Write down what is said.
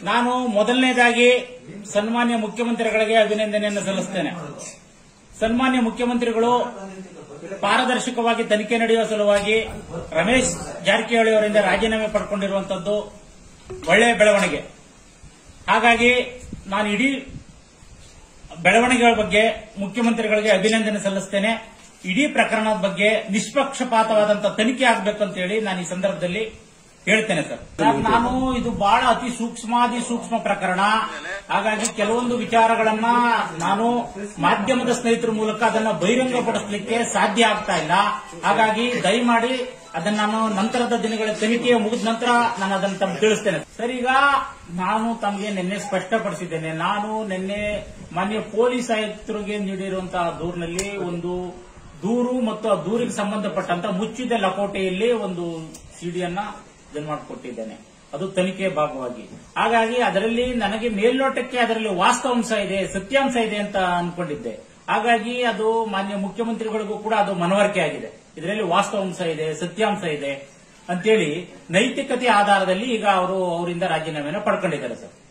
ನಾನು ಮೊದಲನೇದಾಗಿ ಸನ್ಮಾನ್ಯ ಮುಖ್ಯಮಂತ್ರಿಗಳಿಗೆ ಅಭಿನಂದನೆಯನ್ನು ಸಲ್ಲಿಸ್ತೇನೆ ಸನ್ಮಾನ್ಯ ಮುಖ್ಯಮಂತ್ರಿಗಳು ಪಾರದರ್ಶಕವಾಗಿ ತನಿಖೆ ನಡೆಯುವ ಸಲುವಾಗಿ ರಮೇಶ್ ಜಾರಕಿಹೊಳಿ ಅವರಿಂದ ರಾಜೀನಾಮೆ ಪಡ್ಕೊಂಡಿರುವಂತದ್ದು ಒಳ್ಳೆಯ ಬೆಳವಣಿಗೆ ಹಾಗಾಗಿ ನಾನು ಇಡೀ ಬೆಳವಣಿಗೆಗಳ ಬಗ್ಗೆ ಮುಖ್ಯಮಂತ್ರಿಗಳಿಗೆ ಅಭಿನಂದನೆ ಸಲ್ಲಿಸ್ತೇನೆ ಇಡೀ ಪ್ರಕರಣದ ಬಗ್ಗೆ ನಿಷ್ಪಕ್ಷಪಾತವಾದಂತಹ ತನಿಖೆ ಆಗಬೇಕು ಅಂತ ಹೇಳಿ ನಾನು ಈ ಸಂದರ್ಭದಲ್ಲಿ ಹೇಳ್ತೇನೆ ಸರ್ ಸರ್, ನಾನು ಇದು ಬಹಳ ಅತಿ ಸೂಕ್ಷ್ಮಾದಿ ಸೂಕ್ಷ್ಮ ಪ್ರಕರಣ ಹಾಗಾಗಿ ಕೆಲವೊಂದು ವಿಚಾರಗಳನ್ನ ನಾನು ಮಾಧ್ಯಮದ ಸ್ನೇಹಿತರ ಮೂಲಕ ಅದನ್ನ ಬಹಿರಂಗಪಡಿಸಲಿಕ್ಕೆ ಸಾಧ್ಯ ಆಗ್ತಾ ಇಲ್ಲ ಹಾಗಾಗಿ ದಯಮಾಡಿ ಅದನ್ನ ನಾನು ನಂತರದ ದಿನಗಳ ತನಿಖೆ ಮುಗಿದ ನಂತರ ನಾನು ಅದನ್ನು ತಮ್ಗೆ ತಿಳಿಸ್ತೇನೆ ಸರ್ ಈಗ ನಾನು ತಮಗೆ ನಿನ್ನೆ ಸ್ಪಷ್ಟಪಡಿಸಿದ್ದೇನೆ ನಾನು ನಿನ್ನೆ ಮಾನ್ಯ ಪೊಲೀಸ್ ಆಯುಕ್ತರಿಗೆ ನೀಡಿರುವಂತಹ ದೂರಿನಲ್ಲಿ ಒಂದು ದೂರು ಮತ್ತು ಆ ದೂರಿಗೆ ಸಂಬಂಧಪಟ್ಟಂತ ಮುಚ್ಚಿದ ಲಕೋಟೆಯಲ್ಲಿ ಒಂದು ಸಿಡಿಯನ್ನ ಇದನ್ನ ಮಾಡಿಕೊಟ್ಟಿದ್ದೇನೆ ಅದು ತನಿಖೆ ಭಾಗವಾಗಿ ಹಾಗಾಗಿ ಅದರಲ್ಲಿ ನನಗೆ ಮೇಲ್ನೋಟಕ್ಕೆ ಅದರಲ್ಲಿ ವಾಸ್ತವಾಂಶ ಇದೆ ಸತ್ಯಾಂಶ ಇದೆ ಅಂತ ಅನ್ಕೊಂಡಿದ್ದೆ ಹಾಗಾಗಿ ಅದು ಮಾನ್ಯ ಮುಖ್ಯಮಂತ್ರಿಗಳಿಗೂ ಕೂಡ ಅದು ಮನವರಿಕೆ ಆಗಿದೆ ಇದರಲ್ಲಿ ವಾಸ್ತವಾಂಶ ಇದೆ ಸತ್ಯಾಂಶ ಇದೆ ಅಂತೇಳಿ ನೈತಿಕತೆ ಆಧಾರದಲ್ಲಿ ಈಗ ಅವರು ಅವರಿಂದ ರಾಜೀನಾಮೆಯನ್ನು ಪಡ್ಕೊಂಡಿದ್ದಾರೆ ಸರ್